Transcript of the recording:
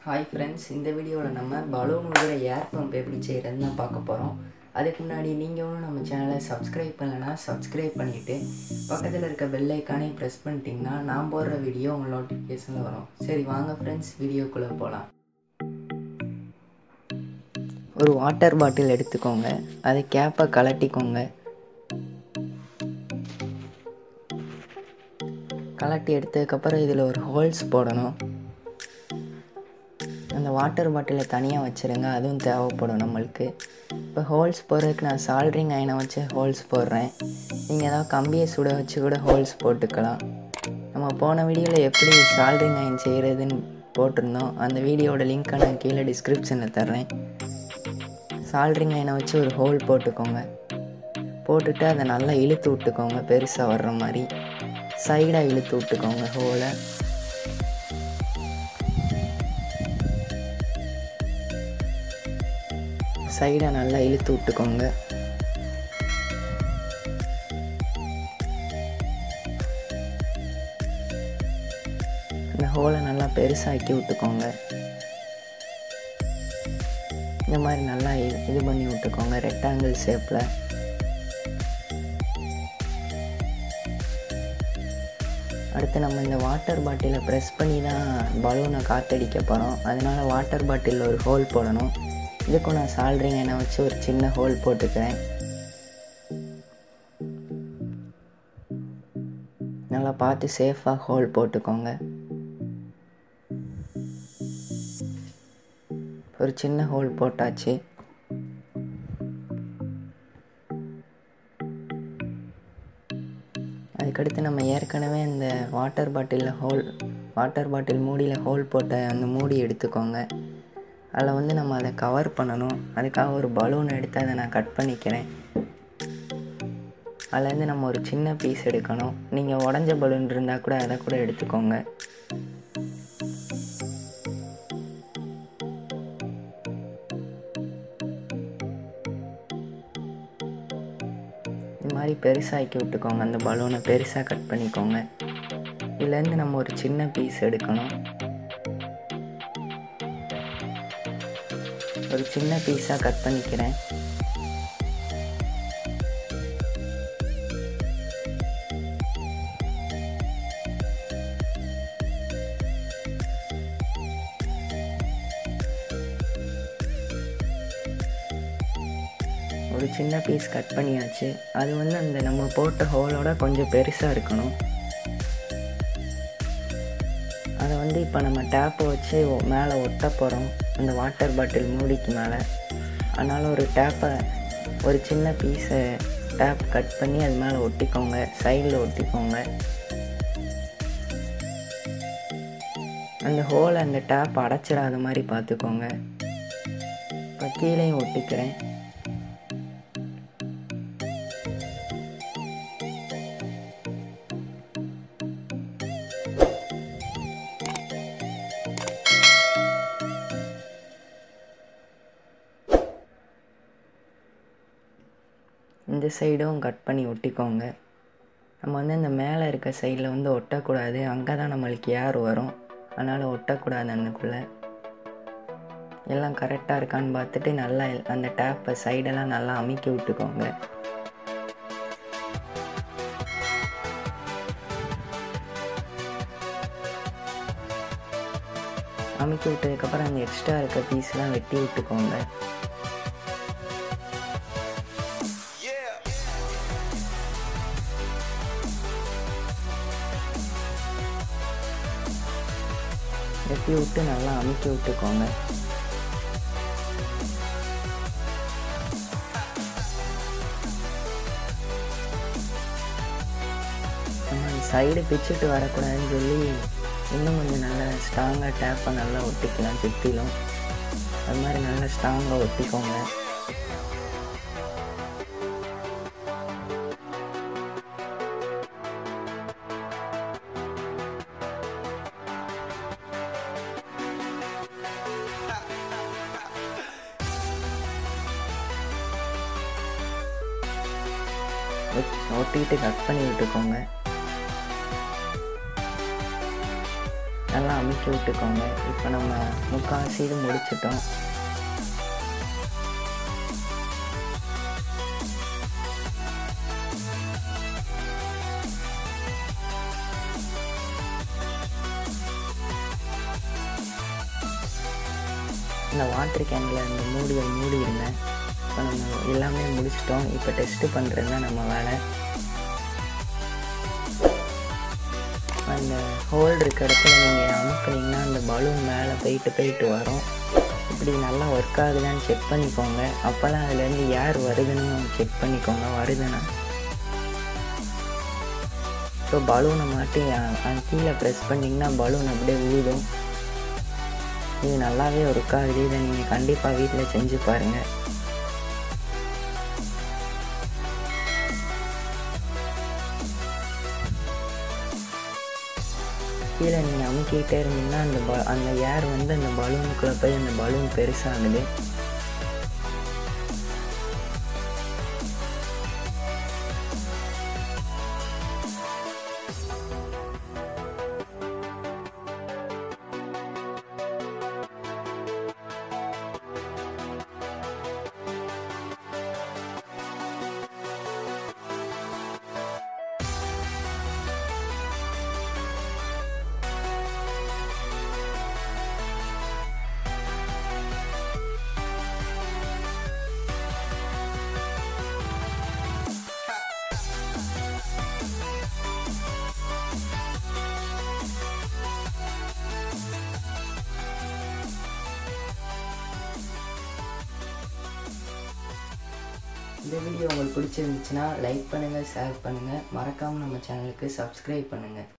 hi friends இந்த வீடியோவில் நம்ம பலூன் விடுற ஏர் பம்ப் எப்படி செய்கிறதுன்னு தான் பார்க்க போகிறோம் அதுக்கு முன்னாடி நீங்களும் நம்ம சேனலை சப்ஸ்கிரைப் பண்ணலைன்னா சப்ஸ்கிரைப் பண்ணிவிட்டு பக்கத்தில் இருக்க பெல் ஐக்கானே ப்ரெஸ் பண்ணிட்டீங்கன்னா நான் போடுற வீடியோ உங்கள் நோட்டிஃபிகேஷனில் வரும் சரி வாங்க ஃப்ரெண்ட்ஸ் வீடியோக்குள்ளே போகலாம் ஒரு வாட்டர் பாட்டில் எடுத்துக்கோங்க அதை கேப்பை கலட்டிக்கோங்க கலட்டி எடுத்ததுக்கப்புறம் இதில் ஒரு ஹோல்ஸ் போடணும் அந்த வாட்டர் பாட்டிலை தனியாக வச்சுருங்க அதுவும் தேவைப்படும் நம்மளுக்கு இப்போ ஹோல்ஸ் போடுறதுக்கு நான் சால்ட்ரிங் அயனை வச்சு ஹோல்ஸ் போடுறேன் நீங்கள் ஏதாவது கம்பியை சுட வச்சு கூட ஹோல்ஸ் போட்டுக்கலாம் நம்ம போன வீடியோவில் எப்படி சால்ட்ரிங் அயன் செய்கிறதுன்னு போட்டிருந்தோம் அந்த வீடியோட லிங்க்கை நான் கீழே டிஸ்கிரிப்ஷனில் தர்றேன் சால்ட்ரிங் அயனை வச்சு ஒரு ஹோல் போட்டுக்கோங்க போட்டுட்டு அதை நல்லா இழுத்து விட்டுக்கோங்க பெருசாக வர்ற மாதிரி சைடாக இழுத்து விட்டுக்கோங்க ஹோலை சைடாக நல்லா இழுத்து விட்டுக்கோங்க இந்த ஹோலை நல்லா பெருசாக்கி விட்டுக்கோங்க இந்த மாதிரி நல்லா இ- இது பண்ணி விட்டுக்கோங்க ரெக்டாங்கிள் ஷேப்பில் அடுத்து நம்ம இந்த வாட்டர் பாட்டிலை ப்ரெஸ் பண்ணி தான் பலூனை காற்றடிக்க போகிறோம் அதனால வாட்டர் பாட்டிலில் ஒரு ஹோல் போடணும் இதுக்கும் நான் சால்ட்ரிங் எண்ணெய் வச்சு ஒரு சின்ன ஹோல் போட்டுக்கிறேன் நல்லா பார்த்து சேஃபாக ஹோல் போட்டுக்கோங்க ஒரு சின்ன ஹோல் போட்டாச்சு அதுக்கடுத்து நம்ம ஏற்கனவே இந்த வாட்டர் பாட்டிலில் ஹோல் வாட்டர் பாட்டில் மூடியில் ஹோல் போட்ட அந்த மூடி எடுத்துக்கோங்க அதில் வந்து நம்ம அதை கவர் பண்ணணும் அதுக்காக ஒரு பலூன் எடுத்து அதை நான் கட் பண்ணிக்கிறேன் அதுலேருந்து நம்ம ஒரு சின்ன பீஸ் எடுக்கணும் நீங்கள் உடஞ்ச பலூன் இருந்தால் கூட அதை கூட எடுத்துக்கோங்க இது மாதிரி பெருசாக்கி விட்டுக்கோங்க அந்த பலூனை பெருசாக கட் பண்ணிக்கோங்க இதுலேருந்து நம்ம ஒரு சின்ன பீஸ் எடுக்கணும் ஒரு சின்ன பீஸாக கட் பண்ணிக்கிறேன் ஒரு சின்ன பீஸ் கட் பண்ணியாச்சு அது வந்து அந்த நம்ம போட்ட ஹோலோட கொஞ்சம் பெருசாக இருக்கணும் அதை வந்து இப்போ நம்ம டேப்பை வச்சு ஒ- மேலே ஒட்ட போகிறோம் அந்த வாட்டர் பாட்டில் மூடிக்கு மேலே அதனால் ஒரு டேப்பை ஒரு சின்ன பீஸை டேப் கட் பண்ணி அது மேலே ஒட்டிக்கோங்க சைடில் ஒட்டிக்கோங்க அந்த ஹோலை அந்த டேப் அடைச்சிடாத மாதிரி பார்த்துக்கோங்க இப்போ கீழேயும் ஒட்டிக்கிறேன் இந்த சைடும் கட் பண்ணி ஒட்டிக்கோங்க நம்ம வந்து இந்த மேலே இருக்க சைடில் வந்து ஒட்டக்கூடாது அங்கே தான் நம்மளுக்கு ஏர் வரும் அதனால் ஒட்டக்கூடாது அன்னுக்குள்ளே எல்லாம் கரெக்டாக இருக்கான்னு பார்த்துட்டு நல்லா எல்- அந்த டேப்பை சைடெல்லாம் நல்லா அமுக்கி விட்டுக்கோங்க அமுக்கி விட்டதுக்கப்புறம் அந்த எக்ஸ்ட்ரா இருக்க பீஸ்லாம் வெட்டி விட்டுக்கோங்க வெட்டி விட்டு நல்லா அமுக்கி விட்டுக்கோங்க நம்ம சைடு பிச்சுட்டு வரக்கூடாதுன்னு சொல்லி இன்னும் கொஞ்சம் நல்லா ஸ்ட்ராங்காக டேப்பை நல்லா ஒட்டிக்கலாம் சுற்றிலும் அது மாதிரி நல்லா ஸ்ட்ராங்காக ஒட்டிக்கோங்க ஒட்- ஒட்டிட்டு கட் பண்ணி விட்டுக்கோங்க நல்லா அமுக்கி விட்டுக்கோங்க இப்போ நம்ம முக்கால்வாசி இது முடிச்சிட்டோம் இந்த வாட்டர் கேனில் இந்த மூடியை மூடிடுங்க இப்போ நம்ம எல்லாமே முடிச்சிட்டோம் இப்போ டெஸ்ட்டு பண்ணுறது தான் நம்ம வேலை அந்த ஹோல் இருக்க இடத்துல நீங்கள் அமுக்குனீங்கன்னா அந்த பலூன் மேலே போயிட்டு போயிட்டு வரும் இப்படி நல்லா ஒர்க் ஆகுதான்னு செக் பண்ணிக்கோங்க அப்போல்லாம் அதுலேருந்து ஏர் வருதுன்னு செக் பண்ணிக்கோங்க வருதுன்னா ஸோ பலூனை மாட்டி அ- கீழே ப்ரெஸ் பண்ணிங்கன்னா பலூன் அப்படியே ஊதும் இது நல்லாவே ஒர்க் ஆகுது இதை நீங்கள் கண்டிப்பாக வீட்டில் செஞ்சு பாருங்கள் கீழே நீங்கள் அமுக்கிட்டே இருந்தீங்கன்னா அந்த ப அந்த ஏர் வந்து அந்த பலூனுக்குள்ளே போய் அந்த பலூன் பெருசாகுது இந்த வீடியோ உங்களுக்கு பிடிச்சிருந்துச்சுன்னா லைக் பண்ணுங்கள் ஷேர் பண்ணுங்கள் மறக்காமல் நம்ம சேனலுக்கு சப்ஸ்கிரைப் பண்ணுங்கள்